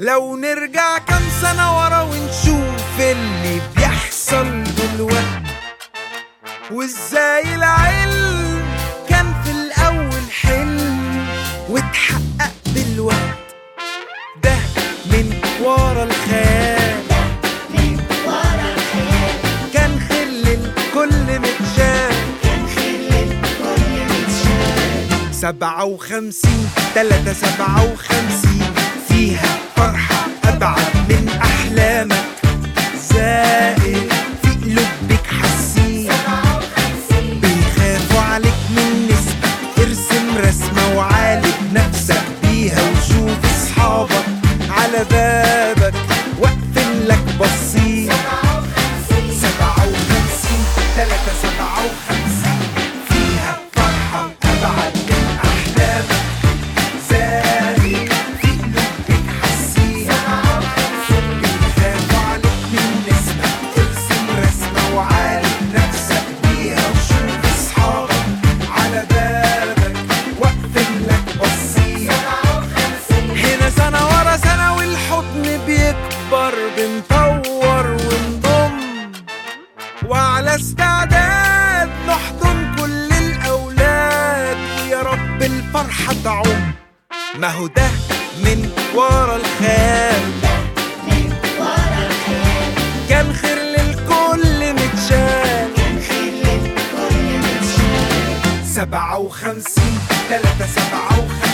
لو نرجع كام سنة ورا ونشوف اللي بيحصل دلوقتي وازاي العلم كان في الأول حلم واتحقق دلوقتي ده من ورا الخيال من ورا الخيال كان خل الكل متشال كان خل الكل متشال سبعة وخمسين تلاتة سبعة وخمسين فيها فرحة أبعد من أحلامك زائد في قلوبك حاسين سبعة وخمسين بيخافوا عليك من نسبة ارسم رسمة وعالج نفسك بيها وشوف اصحابك على بابك واقفين لك بصين سبعة وخمسين سبعة وخمسين تلاتة سبعة وخمسين فيها فرحة أبعد من أحلامك زاهد في قلوبك حاسين سبعة وخمسين بيخافوا عليك من نسبة ارسم رسمة وعالج نفسك بيها وشوف أصحابك على بابك واقفين لك بصين سبعة وخمسين هنا سنة ورا سنة والحضن بيكبر بنطور ونضم وعلى استعداد نحضن كل الأولاد ويا رب الفرحة تعم ما هو ده من ورا الخيال من ورا الخيال كان خير للكل متشال كان خل الكل متشال سبعة وخمسين تلاتة سبعة وخمسين